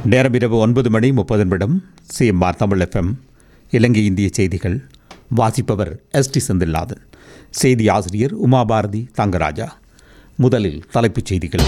நேரம் இரவு ஒன்பது மணி முப்பது நிமிடம் சிஎம்ஆர் தமிழ் எஃப்எம் இலங்கை இந்திய செய்திகள் வாசிப்பவர் எஸ் டி செந்தில்நாதன் செய்தி ஆசிரியர் உமாபாரதி தங்கராஜா முதலில் தலைப்புச் செய்திகள்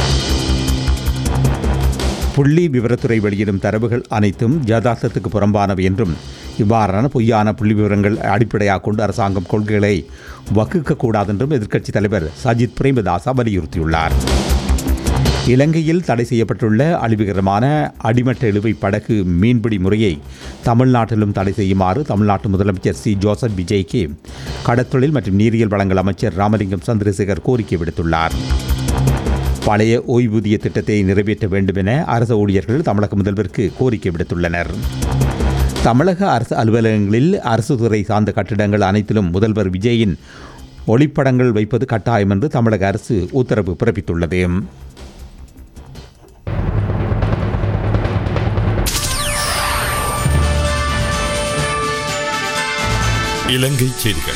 புள்ளி விவரத்துறை வெளியிடும் தரவுகள் அனைத்தும் யதார்த்தத்துக்கு புறம்பானவை என்றும் இவ்வாறான பொய்யான புள்ளி விவரங்கள் அடிப்படையாக கொண்டு அரசாங்கம் கொள்கைகளை வகுக்கக்கூடாது என்றும் எதிர்க்கட்சித் தலைவர் சஜித் பிரேமதாசா வலியுறுத்தியுள்ளார் இலங்கையில் தடை செய்யப்பட்டுள்ள அழிவுகரமான அடிமட்ட இழுவை படகு மீன்பிடி முறையை தமிழ்நாட்டிலும் தடை செய்யுமாறு தமிழ்நாட்டு முதலமைச்சர் சி ஜோசப் விஜய்க்கு கடற்தொழில் மற்றும் நீரியல் வளங்கள் அமைச்சர் ராமலிங்கம் சந்திரசேகர் கோரிக்கை விடுத்துள்ளார் பழைய ஓய்வூதிய திட்டத்தை நிறைவேற்ற வேண்டும் என அரசு ஊழியர்கள் தமிழக முதல்வருக்கு கோரிக்கை விடுத்துள்ளனர் தமிழக அரசு அலுவலகங்களில் அரசு துறை சார்ந்த கட்டிடங்கள் அனைத்திலும் முதல்வர் விஜயின் ஒளிப்படங்கள் வைப்பது கட்டாயம் என்று தமிழக அரசு உத்தரவு பிறப்பித்துள்ளது இலங்கை செய்திகள்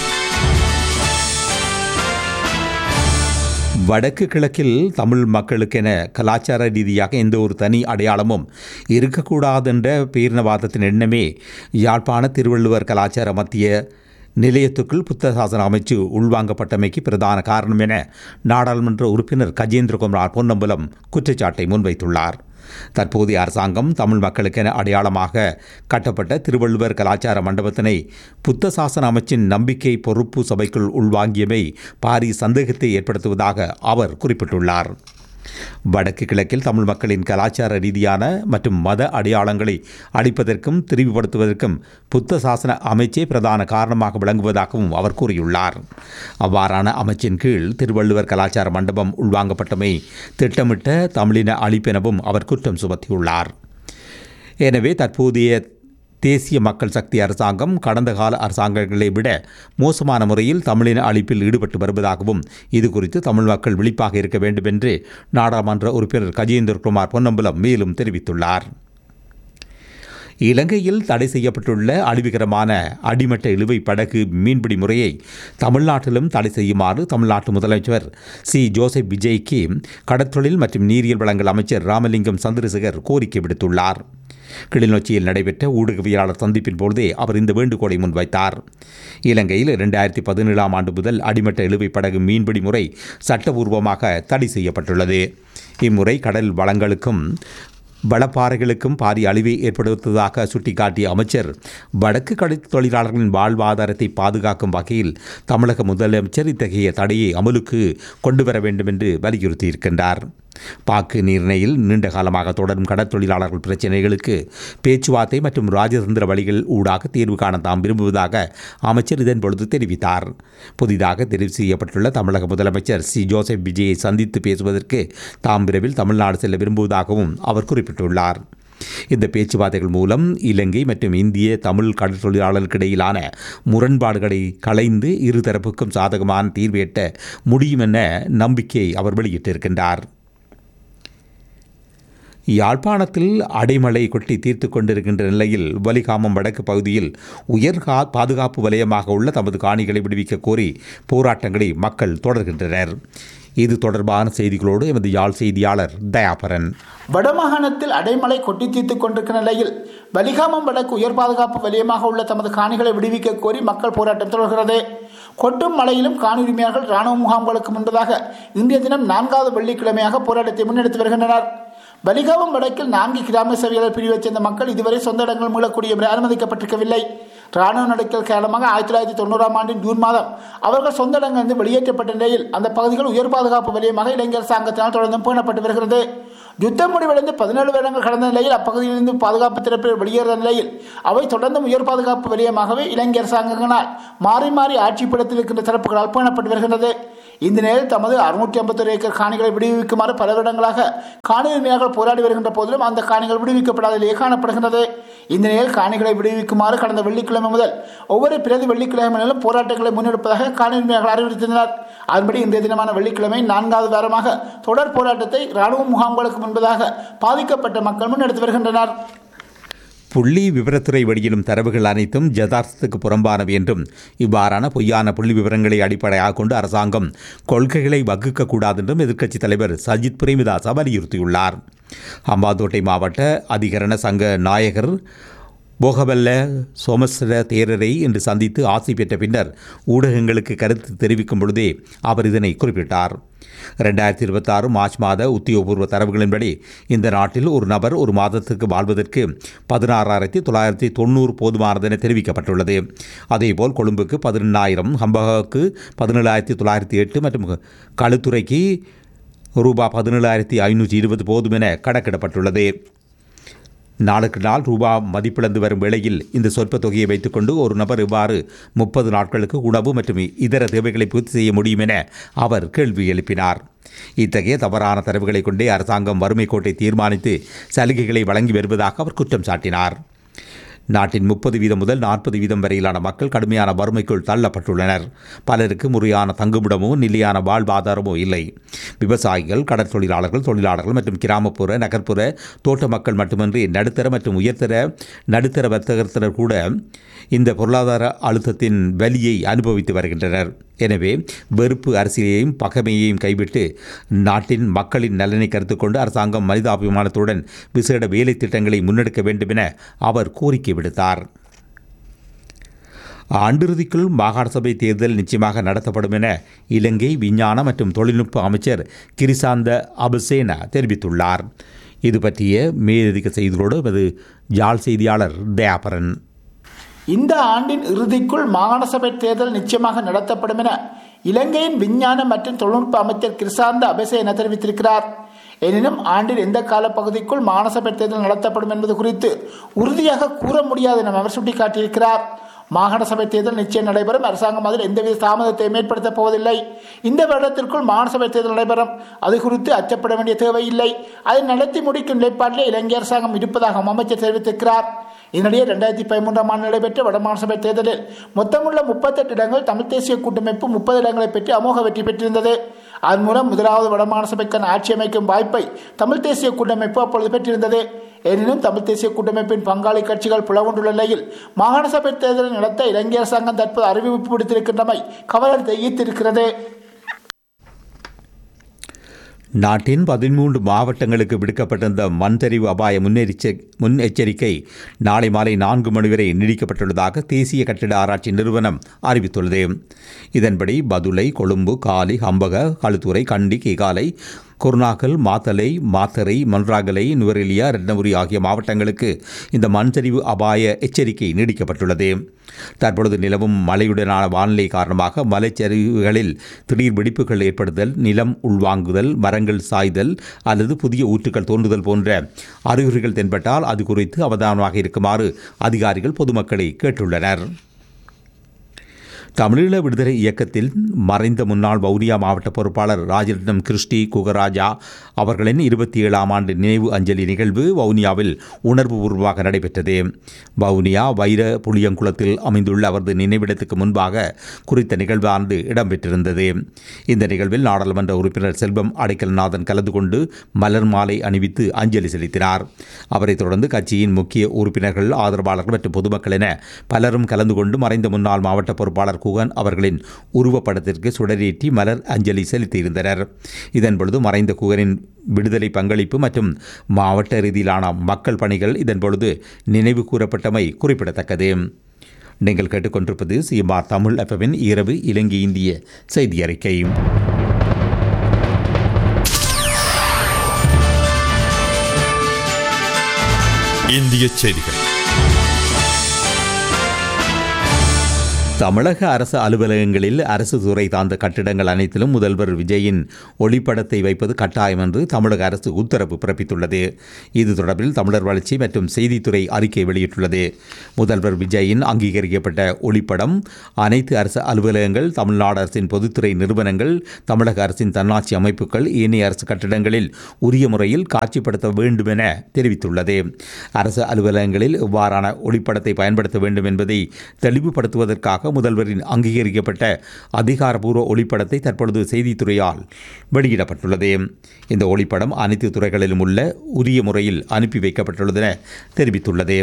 வடக்கு கிழக்கில் தமிழ் மக்களுக்கென கலாச்சார ரீதியாக எந்த ஒரு தனி அடையாளமும் இருக்கக்கூடாதென்ற பேரினவாதத்தின் எண்ணமே யாழ்ப்பாண திருவள்ளுவர் கலாச்சார மத்திய நிலையத்துக்குள் புத்த சாசன அமைச்சு உள்வாங்கப்பட்டமைக்கு பிரதான காரணம் என நாடாளுமன்ற உறுப்பினர் கஜேந்திரகுமார் பொன்னம்பலம் குற்றச்சாட்டை முன்வைத்துள்ளார் தற்போதைய அரசாங்கம் தமிழ் மக்களுக்கென அடையாளமாக கட்டப்பட்ட திருவள்ளுவர் கலாச்சார மண்டபத்தினை புத்த சாசன அமைச்சின் நம்பிக்கை பொறுப்பு சபைக்குள் உள்வாங்கியமை பாரி சந்தேகத்தை ஏற்படுத்துவதாக அவர் குறிப்பிட்டுள்ளார் வடக்கு கிழக்கில் தமிழ் மக்களின் கலாச்சார ரீதியான மற்றும் மத அடையாளங்களை அளிப்பதற்கும் திரிவுபடுத்துவதற்கும் புத்த சாசன அமைச்சே பிரதான காரணமாக விளங்குவதாகவும் அவர் கூறியுள்ளார் அவ்வாறான அமைச்சின் கீழ் திருவள்ளுவர் கலாச்சார மண்டபம் உள்வாங்கப்பட்டமை திட்டமிட்ட தமிழின அழிப்பெனவும் அவர் குற்றம் சுமத்தியுள்ளார் எனவே தற்போதைய தேசிய மக்கள் சக்தி அரசாங்கம் கடந்த கால அரசாங்கங்களை விட மோசமான முறையில் தமிழின அழிப்பில் ஈடுபட்டு வருவதாகவும் இது குறித்து தமிழ் மக்கள் விழிப்பாக இருக்க வேண்டும் என்று நாடாளுமன்ற உறுப்பினர் கஜேந்திரகுமார் பொன்னம்பலம் மேலும் தெரிவித்துள்ளார் இலங்கையில் தடை செய்யப்பட்டுள்ள அழிவுகரமான அடிமட்ட இழுவை படகு மீன்பிடி முறையை தமிழ்நாட்டிலும் தடை செய்யுமாறு தமிழ்நாட்டு முதலமைச்சர் சி ஜோசப் விஜய்க்கு கடற்தொழில் மற்றும் நீரியல் வளங்கள் அமைச்சர் ராமலிங்கம் சந்திரசேகர் கோரிக்கை விடுத்துள்ளார் கிளிநொச்சியில் நடைபெற்ற ஊடகவியலாளர் சந்திப்பின் பொழுதே அவர் இந்த வேண்டுகோளை முன்வைத்தார் இலங்கையில் இரண்டாயிரத்தி பதினேழாம் ஆண்டு முதல் அடிமட்ட இழுவை படகு மீன்பிடி முறை சட்டபூர்வமாக தடை செய்யப்பட்டுள்ளது இம்முறை கடல் வளங்களுக்கும் வளப்பாறைகளுக்கும் பாரிய அழிவை ஏற்படுத்துவதாக சுட்டிக்காட்டிய அமைச்சர் வடக்கு கடல் தொழிலாளர்களின் வாழ்வாதாரத்தை பாதுகாக்கும் வகையில் தமிழக முதலமைச்சர் இத்தகைய தடையை அமலுக்கு கொண்டுவர வேண்டும் என்று வலியுறுத்தியிருக்கின்றார் பாக்கு நீர்ணையில் நீண்ட காலமாக தொடரும் கடற்தொழிலாளர்கள் பிரச்சினைகளுக்கு பேச்சுவார்த்தை மற்றும் ராஜதந்திர வழிகள் ஊடாக தீர்வு காண தாம் விரும்புவதாக அமைச்சர் இதன் பொழுது தெரிவித்தார் புதிதாக தெரிவு செய்யப்பட்டுள்ள தமிழக முதலமைச்சர் சி ஜோசப் விஜயை சந்தித்து பேசுவதற்கு தாம் விரைவில் தமிழ்நாடு செல்ல விரும்புவதாகவும் அவர் குறிப்பிட்டுள்ளார் இந்த பேச்சுவார்த்தைகள் மூலம் இலங்கை மற்றும் இந்திய தமிழ் கடற்தொழிலாளர்களுக்கு இடையிலான முரண்பாடுகளை களைந்து இருதரப்புக்கும் சாதகமான தீர்வு எட்ட முடியும் என நம்பிக்கையை அவர் வெளியிட்டிருக்கின்றார் யாழ்ப்பாணத்தில் அடைமழை கொட்டி தீர்த்து கொண்டிருக்கின்ற நிலையில் வலிகாமம் வடக்கு பகுதியில் உயர் கா பாதுகாப்பு வலயமாக உள்ள தமது காணிகளை விடுவிக்க கோரி போராட்டங்களை மக்கள் தொடர்கின்றனர் இது தொடர்பான செய்திகளோடு எமது யாழ் செய்தியாளர் தயாபரன் வடமாகாணத்தில் அடைமழை கொட்டி தீர்த்துக் கொண்டிருக்கிற நிலையில் வலிகாமம் வடக்கு உயர் பாதுகாப்பு வலயமாக உள்ள தமது காணிகளை விடுவிக்க கோரி மக்கள் போராட்டம் தொடர்கிறது கொட்டும் மழையிலும் காணி உரிமையாளர்கள் ராணுவ முகாம்களுக்கு முன்பதாக இன்றைய தினம் நான்காவது வெள்ளிக்கிழமையாக போராட்டத்தை முன்னெடுத்து வருகின்றனர் பலிகாமம் வடக்கில் நான்கு கிராம சேவையாளர் பிரிவைச் சேர்ந்த மக்கள் இதுவரை சொந்த இடங்கள் மீளக்கூடிய முறை அனுமதிக்கப்பட்டிருக்கவில்லை ராணுவ நடக்கல் காரணமாக ஆயிரத்தி தொள்ளாயிரத்தி தொண்ணூறாம் ஆண்டின் ஜூன் மாதம் அவர்கள் சொந்த இடங்களிலிருந்து வெளியேற்றப்பட்ட நிலையில் அந்த பகுதிகள் உயர் பாதுகாப்பு வலயமாக இளைஞர் அரசாங்கத்தினால் தொடர்ந்து பேணப்பட்டு வருகிறது யுத்தம் முடிவடைந்து பதினேழு வருடங்கள் கடந்த நிலையில் அப்பகுதியிலிருந்து பாதுகாப்பு தரப்பில் வெளியேற நிலையில் அவை தொடர்ந்தும் உயர் பாதுகாப்பு வலயமாகவே இலங்கை அரசாங்கங்களால் மாறி மாறி ஆட்சிப்படத்தில் இருக்கின்ற தரப்புகளால் பேணப்பட்டு வருகிறது இந்த நிலையில் தமது அறுநூற்றி ஐம்பத்தொரு ஏக்கர் காணிகளை விடுவிக்குமாறு பல வருடங்களாக காணி உரிமையாளர்கள் போராடி வருகின்ற போதிலும் அந்த காணிகள் விடுவிக்கப்படாதலே காணப்படுகின்றது இந்த நிலையில் காணிகளை விடுவிக்குமாறு கடந்த வெள்ளிக்கிழமை முதல் ஒவ்வொரு பிரதி வெள்ளிக்கிழமையிலும் போராட்டங்களை முன்னெடுப்பதாக காணி உரிமையாளர்கள் அறிவித்திருந்தனர் அதன்படி இன்றைய தினமான வெள்ளிக்கிழமை நான்காவது வாரமாக தொடர் போராட்டத்தை ராணுவ முகாம்களுக்கு முன்பதாக பாதிக்கப்பட்ட மக்கள் முன்னெடுத்து வருகின்றனர் புள்ளி விவரத்துறை வெளியிடும் தரவுகள் அனைத்தும் யதார்த்தத்துக்கு புறம்பானவை என்றும் இவ்வாறான பொய்யான புள்ளி விவரங்களை அடிப்படையாக கொண்டு அரசாங்கம் கொள்கைகளை வகுக்கக்கூடாது என்றும் எதிர்க்கட்சித் தலைவர் சஜித் பிரேமதாசா வலியுறுத்தியுள்ளார் அம்பாந்தோட்டை மாவட்ட அதிகரண சங்க நாயகர் போகவல்ல சோமஸ்வர தேரரை இன்று சந்தித்து ஆசை பெற்ற பின்னர் ஊடகங்களுக்கு கருத்து தெரிவிக்கும் பொழுதே அவர் இதனை குறிப்பிட்டார் ரெண்டாயிரத்தி இருபத்தாறு மார்ச் மாத உத்தியோகபூர்வ தரவுகளின்படி இந்த நாட்டில் ஒரு நபர் ஒரு மாதத்துக்கு வாழ்வதற்கு பதினாறாயிரத்தி தொள்ளாயிரத்தி தொண்ணூறு போதுமானது என தெரிவிக்கப்பட்டுள்ளது அதேபோல் கொழும்புக்கு பதினெண்ணாயிரம் ஹம்பகாவுக்கு பதினேழாயிரத்தி தொள்ளாயிரத்தி எட்டு மற்றும் களுத்துறைக்கு ரூபா பதினேழாயிரத்தி ஐநூற்றி இருபது போதும் என கணக்கிடப்பட்டுள்ளது நாளுக்கு நாள் ரூபா மதிப்பிழந்து வரும் வேளையில் இந்த சொற்ப தொகையை வைத்துக்கொண்டு ஒரு நபர் இவ்வாறு முப்பது நாட்களுக்கு உணவு மற்றும் இதர தேவைகளை பூர்த்தி செய்ய முடியும் என அவர் கேள்வி எழுப்பினார் இத்தகைய தவறான தரவுகளை கொண்டே அரசாங்கம் வறுமை கோட்டை தீர்மானித்து சலுகைகளை வழங்கி வருவதாக அவர் குற்றம் சாட்டினார் நாட்டின் முப்பது வீதம் முதல் நாற்பது வீதம் வரையிலான மக்கள் கடுமையான வறுமைக்குள் தள்ளப்பட்டுள்ளனர் பலருக்கு முறையான தங்குமிடமோ நிலையான வாழ்வாதாரமோ இல்லை விவசாயிகள் கடற்தொழிலாளர்கள் தொழிலாளர்கள் மற்றும் கிராமப்புற நகர்ப்புற தோட்ட மக்கள் மட்டுமின்றி நடுத்தர மற்றும் உயர்தர நடுத்தர வர்த்தகத்தினர் கூட இந்த பொருளாதார அழுத்தத்தின் வலியை அனுபவித்து வருகின்றனர் எனவே வெறுப்பு அரசியலையும் பகைமையையும் கைவிட்டு நாட்டின் மக்களின் நலனை கருத்துக் கொண்டு அரசாங்கம் மனிதாபிமானத்துடன் விசேட வேலை திட்டங்களை முன்னெடுக்க வேண்டும் என அவர் கோரிக்கை விடுத்தார் ஆண்டிறுதிக்குள் மாகாண சபை தேர்தல் நிச்சயமாக நடத்தப்படும் என இலங்கை விஞ்ஞான மற்றும் தொழில்நுட்ப அமைச்சர் கிரிசாந்த அபசேனா தெரிவித்துள்ளார் இது பற்றிய மேலதிக செய்திகளோடு அது யாழ் செய்தியாளர் தயாபரன் இந்த ஆண்டின் இறுதிக்குள் மாகாண சபை தேர்தல் நிச்சயமாக நடத்தப்படும் என இலங்கையின் விஞ்ஞான மற்றும் தொழில்நுட்ப அமைச்சர் கிருசாந்த அபசேன தெரிவித்திருக்கிறார் எனினும் ஆண்டின் எந்த காலப்பகுதிக்குள் மாகாண சபை தேர்தல் நடத்தப்படும் என்பது குறித்து உறுதியாக கூற முடியாது என அவர் சுட்டிக்காட்டியிருக்கிறார் மாகாண சபை தேர்தல் நிச்சயம் நடைபெறும் அரசாங்கம் அதில் எந்தவித தாமதத்தையும் ஏற்படுத்தப் போவதில்லை இந்த வருடத்திற்குள் மாகாண சபை தேர்தல் நடைபெறும் அது குறித்து அச்சப்பட வேண்டிய தேவையில்லை அதை நடத்தி முடிக்கும் நிலைப்பாட்டிலே இலங்கை அரசாங்கம் இருப்பதாக அமைச்சர் தெரிவித்திருக்கிறார் இதனிடையே ரெண்டாயிரத்தி பதிமூன்றாம் ஆண்டு நடைபெற்ற வடமாகாண சபை தேர்தலில் மொத்தமுள்ள முப்பத்தெட்டு இடங்கள் தமிழ் தேசிய கூட்டமைப்பு முப்பது இடங்களை பெற்று அமோக வெற்றி பெற்றிருந்தது அதன் மூலம் முதலாவது வடமாகாண சபைக்கான ஆட்சி அமைக்கும் வாய்ப்பை தமிழ் தேசிய கூட்டமைப்பு அப்பொழுது பெற்றிருந்தது எனினும் தமிழ் தேசிய கூட்டமைப்பின் பங்காளி கட்சிகள் புலவொன்றுள்ள நிலையில் மாகாண சபை தேர்தலை நடத்த இலங்கை அரசாங்கம் தற்போது அறிவிப்பு விடுத்திருக்கின்றமை கவலை தெரிவித்திருக்கிறது நாட்டின் பதிமூன்று மாவட்டங்களுக்கு விடுக்கப்பட்டிருந்த மண்சரிவு அபாய முன்னெச்ச முன்னெச்சரிக்கை நாளை மாலை நான்கு மணி வரை நீடிக்கப்பட்டுள்ளதாக தேசிய கட்டிட ஆராய்ச்சி நிறுவனம் அறிவித்துள்ளது இதன்படி பதுளை கொழும்பு காலி ஹம்பக களுத்துறை கண்டி கேகாலை குருநாகல் மாத்தலை மாத்தரை மன்றாகலை நுவரெலியா ரத்னபுரி ஆகிய மாவட்டங்களுக்கு இந்த மண்சரிவு அபாய எச்சரிக்கை நீடிக்கப்பட்டுள்ளது தற்பொழுது நிலவும் மழையுடனான வானிலை காரணமாக மலைச்சரிவுகளில் திடீர் வெடிப்புகள் ஏற்படுதல் நிலம் உள்வாங்குதல் மரங்கள் சாய்தல் அல்லது புதிய ஊற்றுகள் தோன்றுதல் போன்ற அறிகுறிகள் தென்பட்டால் அது குறித்து அவதானமாக இருக்குமாறு அதிகாரிகள் பொதுமக்களை கேட்டுள்ளனர் தமிழீழ விடுதலை இயக்கத்தில் மறைந்த முன்னாள் வவுனியா மாவட்ட பொறுப்பாளர் ராஜரத்னம் கிருஷ்டி குகராஜா அவர்களின் இருபத்தி ஏழாம் ஆண்டு நினைவு அஞ்சலி நிகழ்வு வவுனியாவில் உணர்வுபூர்வமாக நடைபெற்றது வவுனியா வைர புளியங்குளத்தில் அமைந்துள்ள அவரது நினைவிடத்துக்கு முன்பாக குறித்த நிகழ்வானது இடம்பெற்றிருந்தது இந்த நிகழ்வில் நாடாளுமன்ற உறுப்பினர் செல்வம் அடைக்கல்நாதன் கலந்து கொண்டு மலர் மாலை அணிவித்து அஞ்சலி செலுத்தினார் அவரைத் தொடர்ந்து கட்சியின் முக்கிய உறுப்பினர்கள் ஆதரவாளர்கள் மற்றும் பொதுமக்கள் என பலரும் கலந்து கொண்டு மறைந்த முன்னாள் மாவட்ட பொறுப்பாளர் குகன் அவர்களின் உருவப்படத்திற்கு சுடரேற்றி மலர் அஞ்சலி செலுத்தியிருந்தனர் இதன் பொழுது மறைந்த குகனின் விடுதலை பங்களிப்பு மற்றும் மாவட்ட ரீதியிலான மக்கள் பணிகள் இதன் பொழுது நினைவு கூறப்பட்டமை குறிப்பிடத்தக்கது நீங்கள் கேட்டுக்கொண்டிருப்பது சிஎம்ஆர் தமிழ் எஃப்எம்மின் இரவு இலங்கை இந்திய செய்தி அறிக்கை இந்திய செய்திகள் தமிழக அரசு அலுவலகங்களில் அரசு துறை சார்ந்த கட்டிடங்கள் அனைத்திலும் முதல்வர் விஜயின் ஒளிப்படத்தை வைப்பது கட்டாயம் என்று தமிழக அரசு உத்தரவு பிறப்பித்துள்ளது இது தொடர்பில் தமிழர் வளர்ச்சி மற்றும் செய்தித்துறை அறிக்கை வெளியிட்டுள்ளது முதல்வர் விஜயின் அங்கீகரிக்கப்பட்ட ஒளிப்படம் அனைத்து அரசு அலுவலகங்கள் தமிழ்நாடு அரசின் பொதுத்துறை நிறுவனங்கள் தமிழக அரசின் தன்னாட்சி அமைப்புகள் ஏனைய அரசு கட்டிடங்களில் உரிய முறையில் காட்சிப்படுத்த வேண்டும் என தெரிவித்துள்ளது அரசு அலுவலகங்களில் இவ்வாறான ஒளிப்படத்தை பயன்படுத்த வேண்டும் என்பதை தெளிவுபடுத்துவதற்காக தொடர்பாக முதல்வரின் அங்கீகரிக்கப்பட்ட அதிகாரப்பூர்வ ஒளிப்படத்தை தற்பொழுது செய்தித்துறையால் வெளியிடப்பட்டுள்ளது இந்த ஒளிப்படம் அனைத்து துறைகளிலும் உள்ள உரிய முறையில் அனுப்பி வைக்கப்பட்டுள்ளதென தெரிவித்துள்ளது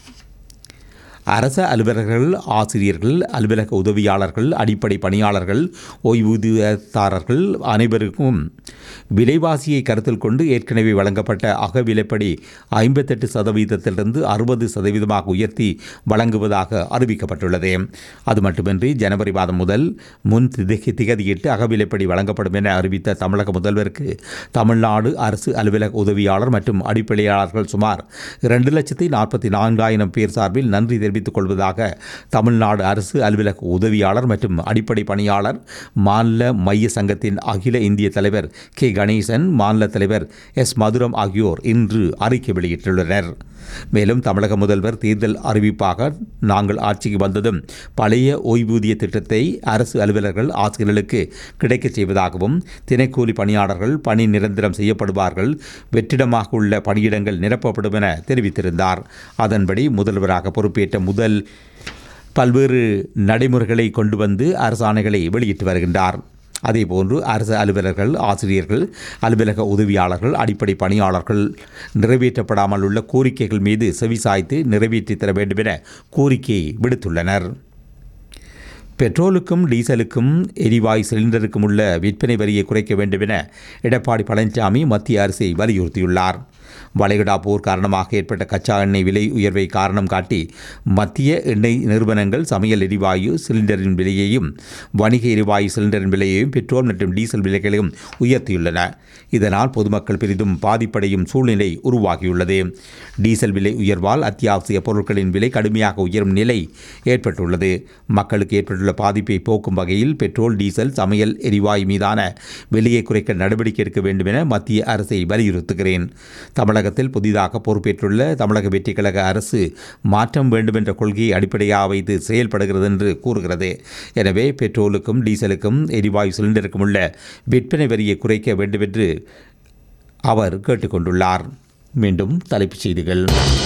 அரச அலுவலர்கள் ஆசிரியர்கள் அலுவலக உதவியாளர்கள் அடிப்படை பணியாளர்கள் ஓய்வூதியதாரர்கள் அனைவருக்கும் விலைவாசியை கருத்தில் கொண்டு ஏற்கனவே வழங்கப்பட்ட அகவிலைப்படி ஐம்பத்தெட்டு சதவீதத்திலிருந்து அறுபது சதவீதமாக உயர்த்தி வழங்குவதாக அறிவிக்கப்பட்டுள்ளது அது மட்டுமின்றி ஜனவரி மாதம் முதல் முன் திகதி திகதியிட்டு அகவிலைப்படி வழங்கப்படும் என அறிவித்த தமிழக முதல்வருக்கு தமிழ்நாடு அரசு அலுவலக உதவியாளர் மற்றும் அடிப்படையாளர்கள் சுமார் இரண்டு லட்சத்தி நாற்பத்தி நான்காயிரம் பேர் சார்பில் நன்றி தெரிவித்துக் கொள்வதாக தமிழ்நாடு அரசு அலுவலக உதவியாளர் மற்றும் அடிப்படை பணியாளர் மாநில மைய சங்கத்தின் அகில இந்திய தலைவர் கே கணேசன் மாநில தலைவர் எஸ் மதுரம் ஆகியோர் இன்று அறிக்கை வெளியிட்டுள்ளனர் மேலும் தமிழக முதல்வர் தேர்தல் அறிவிப்பாக நாங்கள் ஆட்சிக்கு வந்ததும் பழைய ஓய்வூதிய திட்டத்தை அரசு அலுவலர்கள் ஆசிரியர்களுக்கு கிடைக்கச் செய்வதாகவும் தினக்கூலி பணியாளர்கள் பணி நிரந்தரம் செய்யப்படுவார்கள் வெற்றிடமாக உள்ள பணியிடங்கள் நிரப்பப்படும் என தெரிவித்திருந்தார் அதன்படி முதல்வராக பொறுப்பேற்ற முதல் பல்வேறு நடைமுறைகளை கொண்டு வந்து அரசாணைகளை வெளியிட்டு வருகின்றார் அதேபோன்று அரசு அலுவலர்கள் ஆசிரியர்கள் அலுவலக உதவியாளர்கள் அடிப்படை பணியாளர்கள் நிறைவேற்றப்படாமல் உள்ள கோரிக்கைகள் மீது செவிசாய்த்து நிறைவேற்றி தர வேண்டும் என கோரிக்கை விடுத்துள்ளனர் பெட்ரோலுக்கும் டீசலுக்கும் எரிவாயு சிலிண்டருக்கும் உள்ள விற்பனை வரியை குறைக்க வேண்டும் என எடப்பாடி பழனிசாமி மத்திய அரசை வலியுறுத்தியுள்ளார் வளைகுடா போர் காரணமாக ஏற்பட்ட கச்சா எண்ணெய் விலை உயர்வை காரணம் காட்டி மத்திய எண்ணெய் நிறுவனங்கள் சமையல் எரிவாயு சிலிண்டரின் விலையையும் வணிக எரிவாயு சிலிண்டரின் விலையையும் பெட்ரோல் மற்றும் டீசல் விலைகளையும் உயர்த்தியுள்ளன இதனால் பொதுமக்கள் பெரிதும் பாதிப்படையும் சூழ்நிலை உருவாகியுள்ளது டீசல் விலை உயர்வால் அத்தியாவசிய பொருட்களின் விலை கடுமையாக உயரும் நிலை ஏற்பட்டுள்ளது மக்களுக்கு ஏற்பட்டுள்ள பாதிப்பை போக்கும் வகையில் பெட்ரோல் டீசல் சமையல் எரிவாயு மீதான விலையை குறைக்க நடவடிக்கை எடுக்க வேண்டும் என மத்திய அரசை வலியுறுத்துகிறேன் தமிழகத்தில் புதிதாக பொறுப்பேற்றுள்ள தமிழக வெற்றிக் கழக அரசு மாற்றம் வேண்டும் என்ற கொள்கையை அடிப்படையாக வைத்து செயல்படுகிறது என்று கூறுகிறது எனவே பெட்ரோலுக்கும் டீசலுக்கும் எரிவாயு சிலிண்டருக்கும் உள்ள விற்பனை வரியை குறைக்க வேண்டும் என்று அவர் கேட்டுக்கொண்டுள்ளார் மீண்டும் தலைப்புச் செய்திகள்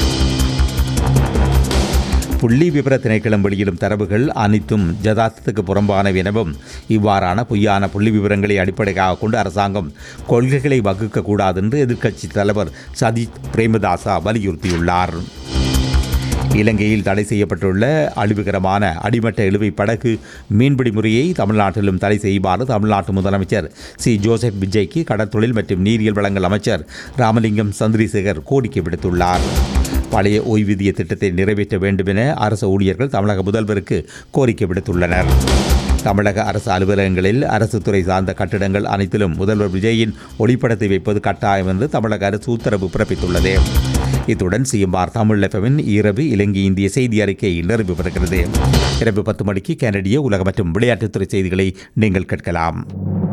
புள்ளி விவர திணைக்களம் வெளியிடும் தரவுகள் அனைத்தும் ஜதார்த்தத்துக்கு புறம்பானவை எனவும் இவ்வாறான பொய்யான புள்ளி விவரங்களை அடிப்படையாக கொண்டு அரசாங்கம் கொள்கைகளை வகுக்கக்கூடாது என்று எதிர்க்கட்சி தலைவர் சஜித் பிரேமதாசா வலியுறுத்தியுள்ளார் இலங்கையில் தடை செய்யப்பட்டுள்ள அழிவுகரமான அடிமட்ட இழுவை படகு மீன்பிடி முறையை தமிழ்நாட்டிலும் தடை செய்யுமாறு தமிழ்நாட்டு முதலமைச்சர் சி ஜோசப் விஜய்க்கு கடற்தொழில் மற்றும் நீரியல் வளங்கள் அமைச்சர் ராமலிங்கம் சந்திரசேகர் கோரிக்கை விடுத்துள்ளார் பழைய ஓய்வூதிய திட்டத்தை நிறைவேற்ற வேண்டும் என அரசு ஊழியர்கள் தமிழக முதல்வருக்கு கோரிக்கை விடுத்துள்ளனர் தமிழக அரசு அலுவலகங்களில் அரசு துறை சார்ந்த கட்டிடங்கள் அனைத்திலும் முதல்வர் விஜயின் ஒளிப்படத்தை வைப்பது கட்டாயம் என்று தமிழக அரசு உத்தரவு பிறப்பித்துள்ளது இத்துடன் சிஎம்ஆர் தமிழ் எஃப்எம்மின் இரவு இலங்கை இந்திய செய்தி அறிக்கை நிறைவு பெறுகிறது இரவு பத்து மணிக்கு கனடிய உலக மற்றும் விளையாட்டுத்துறை செய்திகளை நீங்கள் கேட்கலாம்